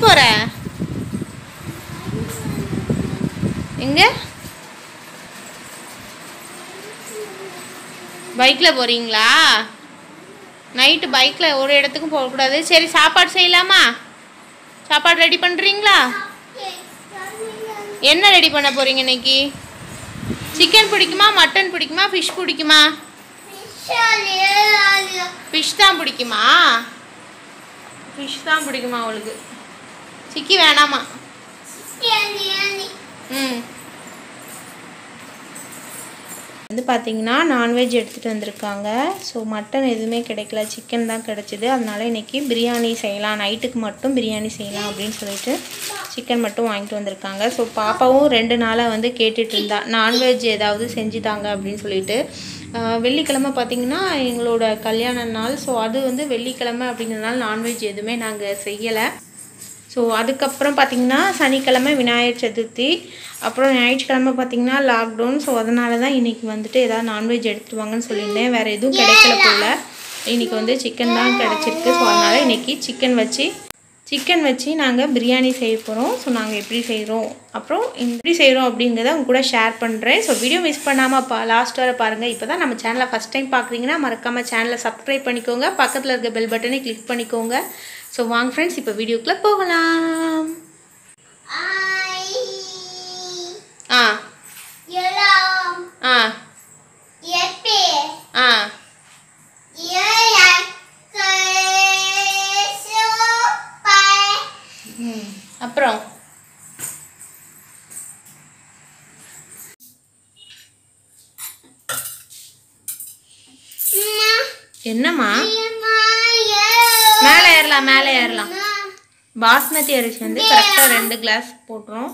போற எங்க பைக்கில் போகிறீங்களா நைட்டு பைக்கில் ஒரு இடத்துக்கும் போகக்கூடாது சரி சாப்பாடு செய்யலாமா சாப்பாடு ரெடி பண்ணுறீங்களா என்ன ரெடி பண்ண போகிறீங்க இன்னைக்கு சிக்கன் பிடிக்குமா மட்டன் பிடிக்குமா ஃபிஷ் பிடிக்குமா ஃபிஷ் தான் பிடிக்குமா ஃபிஷ் தான் பிடிக்குமா அவளுக்கு சிக்கி வேணாமா ம் வந்து பார்த்தீங்கன்னா நான்வெஜ் எடுத்துகிட்டு வந்திருக்காங்க ஸோ மட்டன் எதுவுமே கிடைக்கல சிக்கன் தான் கிடச்சிது அதனால இன்றைக்கி பிரியாணி செய்யலாம் நைட்டுக்கு மட்டும் பிரியாணி செய்யலாம் அப்படின்னு சொல்லிட்டு சிக்கன் மட்டும் வாங்கிட்டு வந்திருக்காங்க ஸோ பாப்பாவும் ரெண்டு நாளாக வந்து கேட்டுட்டு இருந்தா நான்வெஜ் ஏதாவது செஞ்சு தாங்க அப்படின்னு சொல்லிட்டு ஆஹ் வெள்ளிக்கிழமை பார்த்தீங்கன்னா எங்களோட கல்யாண நாள் ஸோ அது வந்து வெள்ளிக்கிழமை அப்படிங்கிறதுனால நான்வெஜ் எதுவுமே நாங்கள் செய்யலை ஸோ அதுக்கப்புறம் பார்த்திங்கன்னா சனிக்கிழமை விநாயகர் சதுர்த்தி அப்புறம் ஞாயிற்றுக்கிழமை பார்த்திங்கன்னா லாக்டவுன் ஸோ அதனால தான் இன்றைக்கி வந்துட்டு ஏதாவது நான்வெஜ் எடுத்துட்டு வாங்கன்னு சொல்லியிருந்தேன் வேறு எதுவும் கிடைக்கல போல் இன்றைக்கி வந்து சிக்கன் தான் கிடச்சிருக்கு ஸோ அதனால் இன்றைக்கி சிக்கன் வச்சு சிக்கன் வச்சு நாங்கள் பிரியாணி செய்ய போகிறோம் ஸோ நாங்கள் எப்படி செய்கிறோம் அப்புறம் இந்த எப்படி செய்கிறோம் அப்படிங்கிறத உங்க கூட ஷேர் பண்ணுறேன் ஸோ வீடியோ மிஸ் பண்ணாமல் பா லாஸ்ட் வரை பாருங்கள் இப்போ தான் நம்ம சேனலை ஃபஸ்ட் டைம் பார்க்குறீங்கன்னா மறக்காமல் சேனலை சப்ஸ்கிரைப் பண்ணிக்கோங்க பக்கத்தில் இருக்க பெல் பட்டனை கிளிக் பண்ணிக்கோங்க ஸோ வாங்க ஃப்ரெண்ட்ஸ் இப்போ வீடியோக்குள்ளே போகலாம் ஆ ஆ ஆ ம் அப்புறம் என்னம்மா மேலே ஏறலாம் மேலே ஏறலாம் பாஸ்மதி அரிசி வந்து கரெக்டாக ரெண்டு கிளாஸ் போட்டுரும்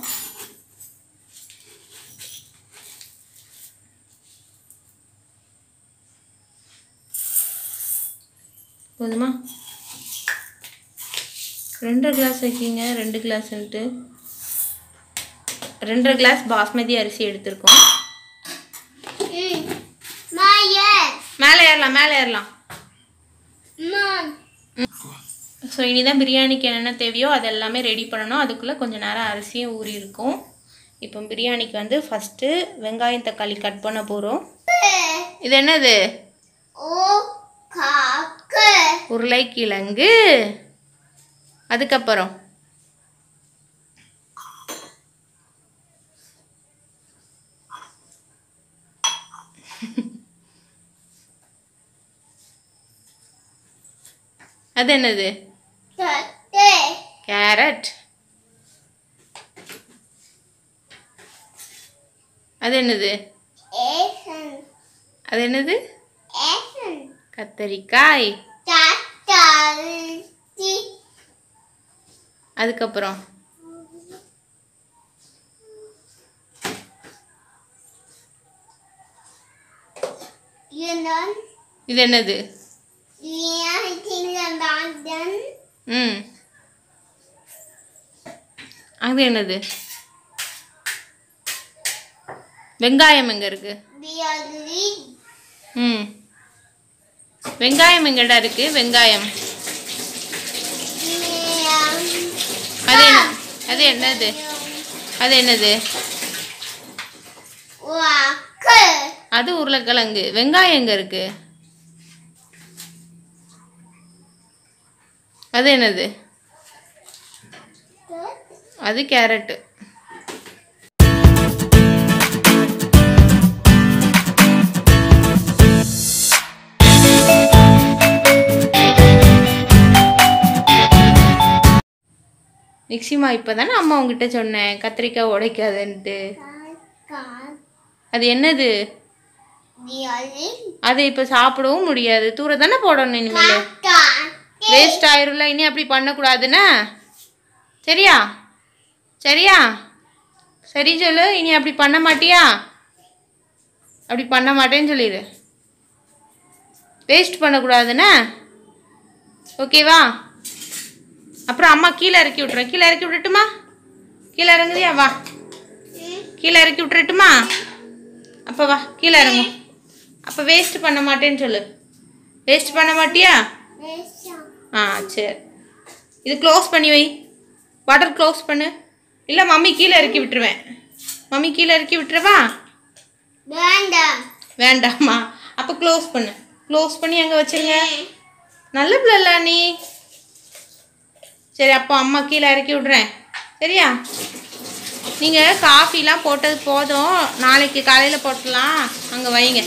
போதுமா ரெண்டரை கிளாஸ் வைக்கிங்க ரெண்டு கிளாஸ்ன்ட்டு ரெண்டரை கிளாஸ் பாஸ்மதி அரிசி எடுத்திருக்கோம் மேலே ஏறலாம் மேலே ஏறலாம் ஸோ இனிதான் பிரியாணிக்கு என்னென்ன தேவையோ அது எல்லாமே ரெடி பண்ணணும் அதுக்குள்ளே கொஞ்சம் நேரம் அரிசியும் ஊறி இருக்கும் இப்போ பிரியாணிக்கு வந்து ஃபஸ்ட்டு வெங்காயம் தக்காளி கட் பண்ண போகிறோம் இது என்னது உருளைக்கிழங்கு அதுக்கப்புறம் அது என்னது கேரட் அது என்னது அது என்னது கத்தரிக்காய் அதுக்கப்புறம் இது என்னது ம் அது என்னது வெங்காயம் எங்க இருக்கு ம் வெங்காயம் எங்கடா இருக்கு வெங்காயம் அது என்ன அது என்னது அது என்னது அது உருளைக்கிழங்கு வெங்காயம் எங்க இருக்கு அது என்னது அது கேரட்டு நிக்ஷிமா இப்போ தானே அம்மா உங்ககிட்ட சொன்னேன் கத்திரிக்காய் உடைக்காதுன்ட்டு அது என்னது அது இப்போ சாப்பிடவும் முடியாது தூர தானே போடணும் இனிமேல் வேஸ்ட் ஆயிரும்ல இனி அப்படி பண்ணக்கூடாதுன்னா சரியா சரியா சரி சொல்லு இனி அப்படி பண்ண மாட்டியா அப்படி பண்ண மாட்டேன்னு சொல்லிடு வேஸ்ட் பண்ணக்கூடாதுண்ணே ஓகேவா அப்புறம் அம்மா கீழே இறக்கி விட்றேன் கீழே இறக்கி விட்டுட்டுமா கீழே இறங்குதியா வா கீழே இறக்கி விட்டுறட்டுமா அப்போ வா கீழே இறங்கு அப்போ வேஸ்ட் பண்ண மாட்டேன்னு சொல்லு வேஸ்ட் பண்ண மாட்டியா ஆ சரி இது க்ளோஸ் பண்ணி வை பாட்டில் க்ளோஸ் பண்ணு இல்லை மம்மி கீழே இறக்கி விட்டுருவேன் மம்மி கீழே இறக்கி விட்டுருவா வேண்டாம் வேண்டாமா அப்போ க்ளோஸ் பண்ணு க்ளோஸ் பண்ணி அங்கே வச்சிருங்க நல்ல பிள்ளை நீ சரி அப்போ அம்மா கீழே இறக்கி விட்றேன் சரியா நீங்கள் காஃபிலாம் போட்டது போதும் நாளைக்கு காலையில் போட்டுடலாம் அங்கே வைங்க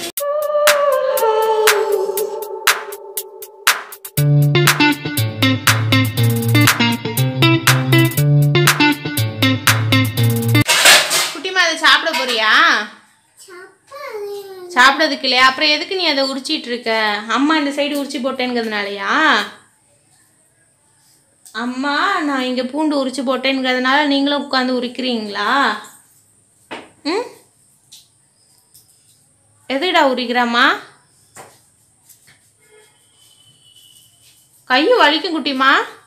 குட்டிமா அதை சாப்பிட போறியா சாப்பாடு சாப்பிட்றதுக்கு இல்லையா அப்புறம் எதுக்கு நீ அதை உரிச்சிட்டு இருக்க அம்மா இந்த சைடு உரிச்சு போட்டேங்கிறதுனாலயா அம்மா நான் இங்கே பூண்டு உரிச்சு போட்டேங்கிறதுனால நீங்களும் உட்காந்து உரிக்கிறீங்களா ம் எதுடா உரிக்கிறாம்மா கை வலிக்கும் குட்டிமா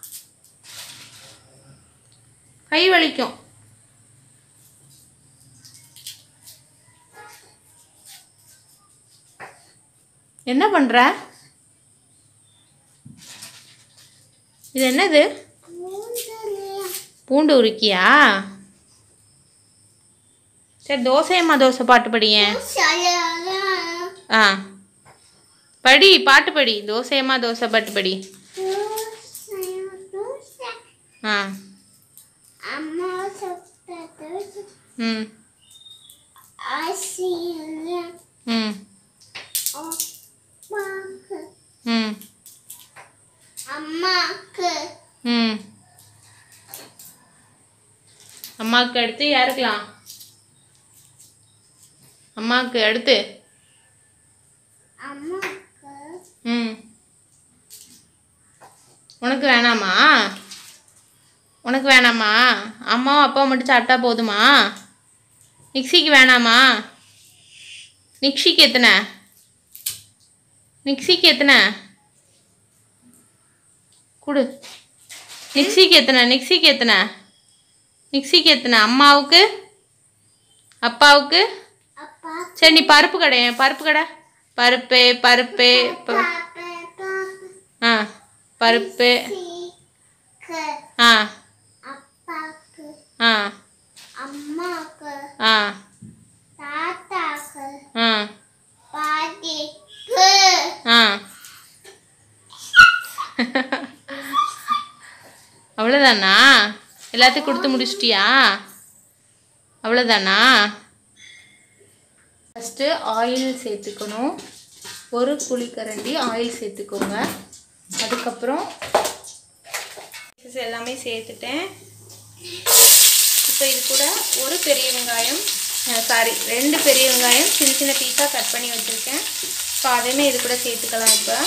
கை வலிக்கும் என்ன பண்ற இது என்னது பூண்டு உருக்கியா சரி தோசையம்மா தோசை பாட்டு படியேன் ஆ படி பாட்டு படி தோசையம்மா தோசை பாட்டு படி ஆ அம்மா சாப்பிட்டது ம் ஆசியா ம் அம்மாக்கு ம் அம்மாக்கு ம் அம்மாவுக்கு அடுத்து யாருக்கலாம் அம்மாவுக்கு அடுத்து அம்மாக்கு ம் உனக்கு வேணாமா உனக்கு வேணாமா அம்மாவும் அப்பாவும் மட்டும் சாப்பிட்டா போதுமா நிக்ஸிக்கு வேணாமா நிக்ஷிக்கு எத்தனை நிக்ஸிக்கு எத்தனை கொடு நிக்ஸிக்கு எத்தனை நிக்ஸிக்கு எத்தனை நிக்ஸிக்கு எத்தனை அம்மாவுக்கு அப்பாவுக்கு அப்பா சரி நீ பருப்பு கடை பருப்பு கடை பருப்பு பருப்பு ப- பாப்பா பாப்பா ஆ பருப்பு சீக்கு ஆ அப்பாக்கு ஆ அம்மாக்கு ஆ தாத்தாக்கு ஆ பாட்டிக்கு ஆ அவ்வளோதானா எல்லாத்தையும் கொடுத்து முடிச்சிட்டியா அவ்வளோதானா ஃபஸ்ட்டு ஆயில் சேர்த்துக்கணும் ஒரு குழிக்கரண்டி ஆயில் சேர்த்துக்கோங்க அதுக்கப்புறம் spices எல்லாமே சேர்த்துட்டேன் இப்போ இது கூட ஒரு பெரிய வெங்காயம் சாரி ரெண்டு பெரிய வெங்காயம் சின்ன சின்ன பீஸாக கட் பண்ணி வச்சுருக்கேன் ஸோ அதையுமே இது கூட சேர்த்துக்கலாம் இப்போ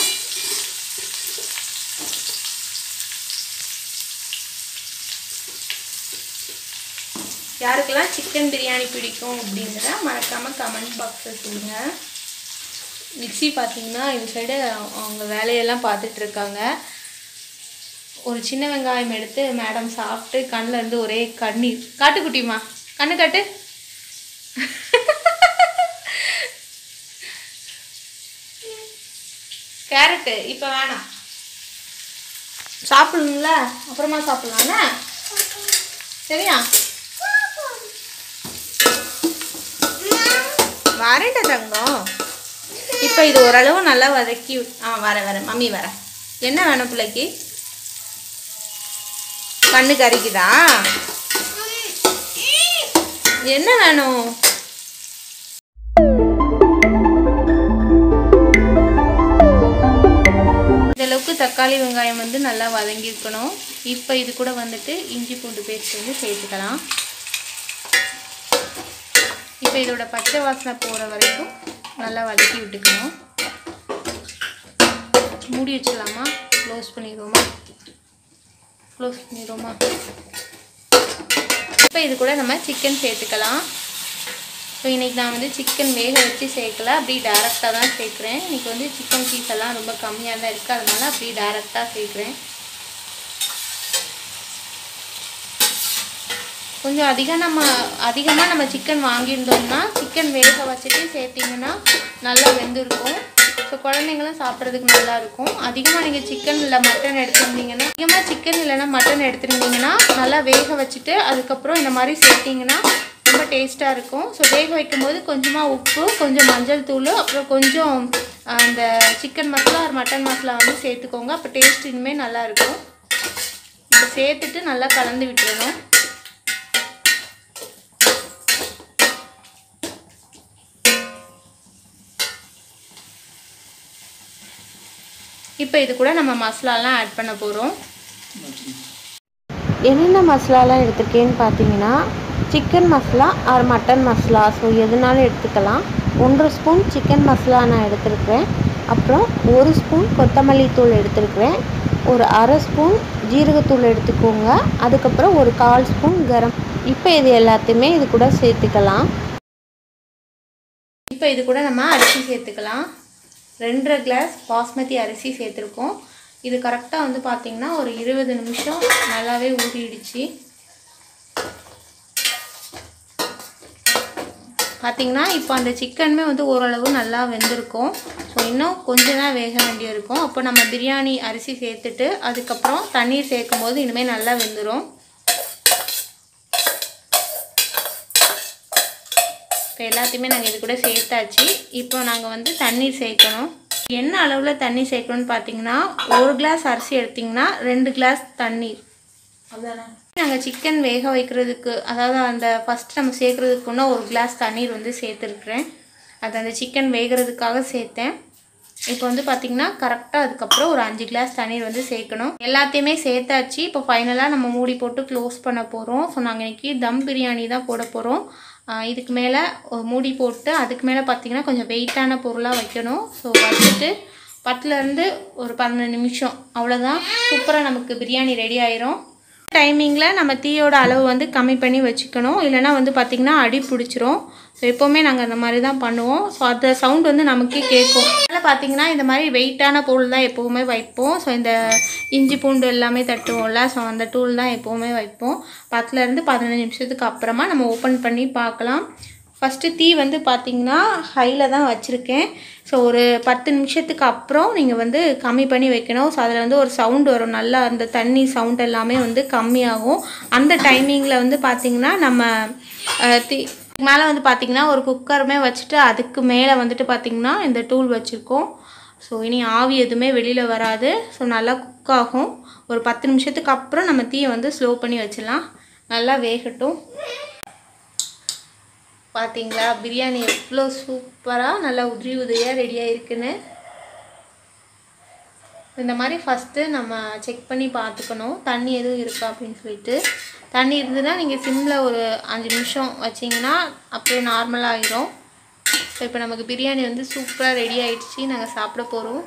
யாருக்கெல்லாம் சிக்கன் பிரியாணி பிடிக்கும் அப்படிங்கிறத மறக்காமல் கமெண்ட் பாக்ஸில் சொல்லுங்கள் மிக்ஸி பார்த்தீங்கன்னா இந்த சைடு அவங்க வேலையெல்லாம் பார்த்துட்டு இருக்காங்க ஒரு சின்ன வெங்காயம் எடுத்து மேடம் சாப்பிட்டு கண்ணில் இருந்து ஒரே கண்ணீர் காட்டு குட்டிமா கண்ணு காட்டு கேரட்டு இப்போ வேணாம் சாப்பிடணும்ல அப்புறமா சாப்பிடலாம்ல சரியா வரேன்டா தங்கம் இப்போ இது ஓரளவு நல்லா வதக்கி விட்- ஆ வரேன் வரேன் மம்மி வரேன் என்ன வேணும் பிள்ளைக்கு கண்ணு கறிக்குதா என்ன வேணும் இந்த அளவுக்கு தக்காளி வெங்காயம் வந்து நல்லா வதங்கியிருக்கணும் இப்போ இது கூட வந்துட்டு இஞ்சி பூண்டு பேஸ்ட் வந்து சேர்த்துக்கலாம் இப்போ இதோட பச்சை வாசனை போகிற வரைக்கும் நல்லா வதக்கி விட்டுக்கணும் மூடி வச்சிடலாமா க்ளோஸ் பண்ணிடுவோமா க்ளோஸ் பண்ணிடுவோமா இப்போ இது கூட நம்ம சிக்கன் சேர்த்துக்கலாம் ஸோ இன்றைக்கி நான் வந்து சிக்கன் வேக வச்சு சேர்க்கல அப்படி டேரெக்டாக தான் சேர்க்குறேன் இன்றைக்கி வந்து சிக்கன் பீஸ் எல்லாம் ரொம்ப கம்மியாக தான் இருக்குது அதனால அப்படி டேரெக்டாக சேர்க்குறேன் கொஞ்சம் அதிகம் நம்ம அதிகமாக நம்ம சிக்கன் வாங்கியிருந்தோம்னா சிக்கன் வேக வச்சுட்டு சேர்த்திங்கன்னா நல்லா வெந்திருக்கும் ஸோ குழந்தைங்களும் சாப்பிட்றதுக்கு நல்லா இருக்கும் அதிகமாக நீங்கள் சிக்கன் இல்லை மட்டன் எடுத்திருந்தீங்கன்னா அதிகமாக சிக்கன் இல்லைன்னா மட்டன் எடுத்திருந்தீங்கன்னா நல்லா வேக வச்சுட்டு அதுக்கப்புறம் இந்த மாதிரி சேர்த்திங்கன்னா ரொம்ப டேஸ்ட்டாக இருக்கும் ஸோ வேக வைக்கும்போது கொஞ்சமாக உப்பு கொஞ்சம் மஞ்சள் தூள் அப்புறம் கொஞ்சம் அந்த சிக்கன் மசாலா ஒரு மட்டன் மசாலா வந்து சேர்த்துக்கோங்க அப்போ டேஸ்ட் இனிமேல் நல்லா இருக்கும் இதை சேர்த்துட்டு நல்லா கலந்து விட்டுறணும் இப்போ இது கூட நம்ம மசாலாலாம் ஆட் பண்ண போகிறோம் என்னென்ன மசாலாலாம் எடுத்திருக்கேன்னு பார்த்தீங்கன்னா chicken masala or mutton masala so எதுனாலும் எடுத்துக்கலாம் ஒன்றரை ஸ்பூன் சிக்கன் மசாலா நான் எடுத்திருக்கிறேன் அப்புறம் ஒரு ஸ்பூன் கொத்தமல்லி தூள் எடுத்திருக்கிறேன் ஒரு அரை ஸ்பூன் ஜீரகத்தூள் எடுத்துக்கோங்க அதுக்கப்புறம் ஒரு கால் ஸ்பூன் கரம் இப்போ இது எல்லாத்தையுமே இது கூட சேர்த்துக்கலாம் இப்போ இது கூட நம்ம அரிசி சேர்த்துக்கலாம் ரெண்டரை கிளாஸ் பாஸ்மதி அரிசி சேர்த்துருக்கோம் இது கரெக்டாக வந்து பார்த்திங்கன்னா ஒரு இருபது நிமிஷம் நல்லாவே ஊறிடுச்சு பார்த்திங்கன்னா இப்போ அந்த சிக்கனுமே வந்து ஓரளவு நல்லா வெந்திருக்கும் ஸோ இன்னும் கொஞ்சம் தான் வேக வேண்டியிருக்கும் அப்போ நம்ம பிரியாணி அரிசி சேர்த்துட்டு அதுக்கப்புறம் தண்ணீர் சேர்க்கும் போது இனிமேல் நல்லா வெந்துடும் இப்போ எல்லாத்தையுமே நாங்கள் இது கூட சேர்த்தாச்சு இப்போ நாங்கள் வந்து தண்ணீர் சேர்க்கணும் என்ன அளவில் தண்ணி சேர்க்கணும்னு பார்த்தீங்கன்னா ஒரு கிளாஸ் அரிசி எடுத்திங்கன்னா ரெண்டு கிளாஸ் தண்ணீர் அதானே நாங்கள் சிக்கன் வேக வைக்கிறதுக்கு அதாவது அந்த ஃபஸ்ட் நம்ம சேர்க்குறதுக்கு இன்னும் ஒரு கிளாஸ் தண்ணீர் வந்து சேர்த்துருக்குறேன் அது அந்த சிக்கன் வேகிறதுக்காக சேர்த்தேன் இப்போ வந்து பார்த்திங்கன்னா கரெக்டாக அதுக்கப்புறம் ஒரு அஞ்சு கிளாஸ் தண்ணீர் வந்து சேர்க்கணும் எல்லாத்தையுமே சேர்த்தாச்சு இப்போ ஃபைனலாக நம்ம மூடி போட்டு க்ளோஸ் பண்ண போகிறோம் ஸோ நாங்கள் இன்றைக்கி தம் பிரியாணி தான் போட போகிறோம் இதுக்கு மேலே ஒரு மூடி போட்டு அதுக்கு மேலே பார்த்திங்கன்னா கொஞ்சம் வெயிட்டான பொருளாக வைக்கணும் ஸோ வச்சுட்டு பத்துலேருந்து ஒரு பன்னெண்டு நிமிஷம் அவ்வளோதான் சூப்பராக நமக்கு பிரியாணி ரெடி ஆயிரும் டைமிங்கில் நம்ம தீயோட அளவு வந்து கம்மி பண்ணி வச்சுக்கணும் இல்லைனா வந்து பார்த்திங்கன்னா அடி பிடிச்சிரும் ஸோ எப்போவுமே நாங்கள் அந்த மாதிரி தான் பண்ணுவோம் ஸோ அந்த சவுண்ட் வந்து நமக்கே கேட்கும் அதனால் பார்த்திங்கன்னா இந்த மாதிரி வெயிட்டான பொருள் தான் எப்போவுமே வைப்போம் ஸோ இந்த இஞ்சி பூண்டு எல்லாமே தட்டுவோம்ல ஸோ அந்த டூல் தான் எப்போவுமே வைப்போம் பத்துலேருந்து பதினஞ்சு நிமிஷத்துக்கு அப்புறமா நம்ம ஓப்பன் பண்ணி பார்க்கலாம் ஃபஸ்ட்டு தீ வந்து பார்த்திங்கன்னா ஹையில் தான் வச்சுருக்கேன் ஸோ ஒரு பத்து நிமிஷத்துக்கு அப்புறம் நீங்கள் வந்து கம்மி பண்ணி வைக்கணும் ஸோ அதில் வந்து ஒரு சவுண்டு வரும் நல்லா அந்த தண்ணி சவுண்ட் எல்லாமே வந்து கம்மியாகும் அந்த டைமிங்கில் வந்து பார்த்திங்கன்னா நம்ம அஹ், தீ மேலே வந்து பார்த்திங்கன்னா ஒரு குக்கருமே வச்சுட்டு அதுக்கு மேலே வந்துட்டு பார்த்திங்கன்னா இந்த டூல் வச்சுருக்கோம் ஸோ இனி ஆவி எதுவுமே வெளியில் வராது ஸோ நல்லா குக் ஆகும் ஒரு பத்து நிமிஷத்துக்கு அப்புறம் நம்ம தீயை வந்து ஸ்லோ பண்ணி வச்சிடலாம் நல்லா வேகட்டும் பார்த்தீங்களா பிரியாணி எவ்வளோ சூப்பராக நல்லா உதிரி உதிரியாக ரெடியாக இருக்குன்னு இந்த மாதிரி ஃபஸ்ட்டு நம்ம செக் பண்ணி பார்த்துக்கணும் தண்ணி எதுவும் இருக்கா அப்படின்னு சொல்லிட்டு தண்ணி இருந்ததுன்னா நீங்கள் சிம்மில் ஒரு அஞ்சு நிமிஷம் வச்சிங்கன்னா அப்படியே நார்மலாக ஆயிரும் ஸோ இப்போ நமக்கு பிரியாணி வந்து சூப்பராக ரெடி ஆயிடுச்சு நாங்கள் சாப்பிட போகிறோம்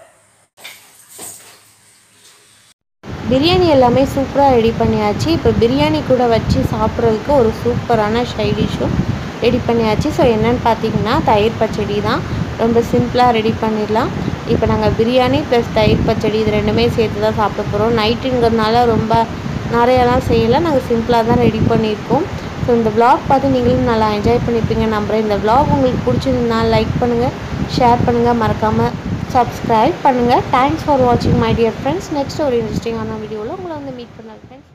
பிரியாணி எல்லாமே சூப்பராக ரெடி பண்ணியாச்சு இப்போ பிரியாணி கூட வச்சு சாப்பிட்றதுக்கு ஒரு சூப்பரான ஷைடிஷும் ரெடி பண்ணியாச்சு ஸோ என்னன்னு பார்த்தீங்கன்னா தயிர் பச்சடி தான் ரொம்ப சிம்பிளாக ரெடி பண்ணிடலாம் இப்போ நாங்கள் பிரியாணி ப்ளஸ் தயிர் பச்சடி இது ரெண்டுமே சேர்த்து தான் சாப்பிட போகிறோம் நைட்டுங்கிறதுனால ரொம்ப நிறையலாம் செய்யலை நாங்கள் சிம்பிளாக தான் ரெடி பண்ணியிருக்கோம் ஸோ இந்த vlog பார்த்து நீங்களும் நல்லா என்ஜாய் பண்ணியிருப்பீங்க நம்புகிறேன் இந்த vlog உங்களுக்கு பிடிச்சிருந்தா லைக் பண்ணுங்கள் ஷேர் பண்ணுங்கள் மறக்காமல் சப்ஸ்கிரைப் பண்ணுங்கள் தேங்க்ஸ் ஃபார் வாட்சிங் மை டியர் ஃப்ரெண்ட்ஸ் நெக்ஸ்ட் ஒரு இன்ட்ரெஸ்டிங்கான வீடியோவில் உங்களை வந்து மீட் பண்ணுறேன் ஃப்ரெண்ட்ஸ்